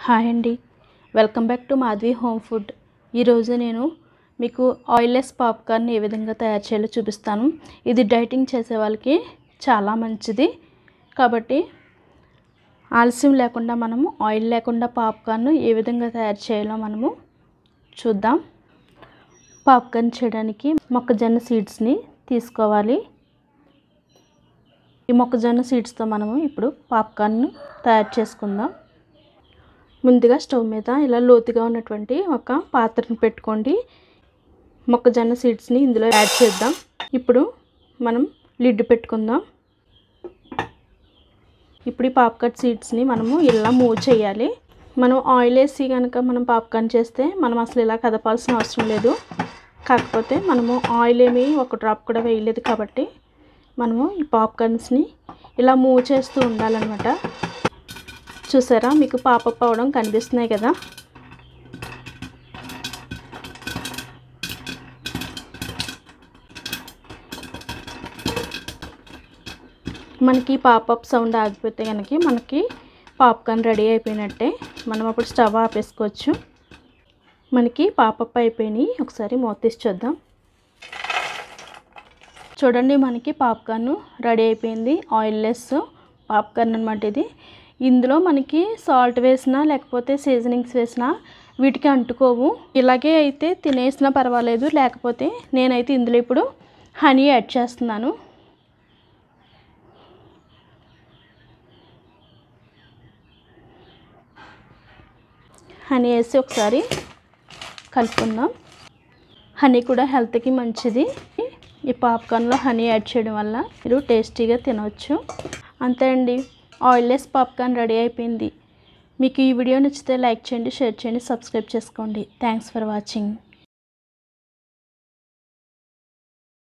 hi అండి welcome back to Madhavi home food ఈరోజు నేను మీకు ఆయిల్లెస్ పాప్కార్న్ ఏ విధంగా తయారు చేయాలో చూపిస్తాను ఇది డైటింగ్ చేసే వాళ్ళకి చాలా మంచిది కాబట్టి ఆలస్యం లేకుండా మనము ఆయిల్ లేకుండా పాప్కార్న్ ఏ విధంగా తయారు చేయాలో మనము చూద్దాం పాప్కార్న్ చేయడానికి మొక్కజొన్న సీడ్స్ని తీసుకోవాలి ఈ మొక్కజొన్న సీడ్స్తో మనము ఇప్పుడు పాప్కార్న్ తయారు చేసుకుందాం ముందుగా స్టవ్ మీద ఇలా లోతుగా ఉన్నటువంటి ఒక పాత్రను పెట్టుకోండి మొక్కజొన్న సీడ్స్ని ఇందులో యాడ్ చేద్దాం ఇప్పుడు మనం లిడ్ పెట్టుకుందాం ఇప్పుడు ఈ పాప్కార్న్ సీడ్స్ని మనము ఇలా మూవ్ చేయాలి మనం ఆయిల్ వేసి కనుక మనం పాప్కార్న్ చేస్తే మనం అసలు ఇలా కదపాల్సిన అవసరం లేదు కాకపోతే మనము ఆయిల్ ఏమి ఒక డ్రాప్ కూడా వేయలేదు కాబట్టి మనము ఈ పాప్కార్న్స్ని ఇలా మూవ్ చేస్తూ ఉండాలన్నమాట చూసారా మీకు పాపప్ అవడం కనిపిస్తున్నాయి కదా మనకి పాపప్ సౌండ్ ఆగిపోతే కనుక మనకి పాప్కార్న్ రెడీ అయిపోయినట్టే మనం అప్పుడు స్టవ్ ఆపేసుకోవచ్చు మనకి పాపప్ అయిపోయినాయి ఒకసారి మూత తీసి చూద్దాం చూడండి మనకి పాప్కార్న్ రెడీ అయిపోయింది ఆయిల్లెస్ పాప్కార్న్ అనమాట ఇది ఇందులో మనకి సాల్ట్ వేసినా లేకపోతే సీజనింగ్స్ వేసినా వీటికి అంటుకోవు ఇలాగే అయితే తినేసినా పర్వాలేదు లేకపోతే నేనైతే ఇందులో ఇప్పుడు హనీ యాడ్ చేస్తున్నాను హనీ వేసి ఒకసారి కలుపుకుందాం హనీ కూడా హెల్త్కి మంచిది ఈ పాప్కార్న్లో హనీ యాడ్ చేయడం వల్ల మీరు టేస్టీగా తినవచ్చు అంతే అండి ఆయిల్లెస్ పాప్కార్న్ రెడీ అయిపోయింది మీకు ఈ వీడియో నచ్చితే లైక్ చేయండి షేర్ చేయండి సబ్స్క్రైబ్ చేసుకోండి థ్యాంక్స్ ఫర్ వాచింగ్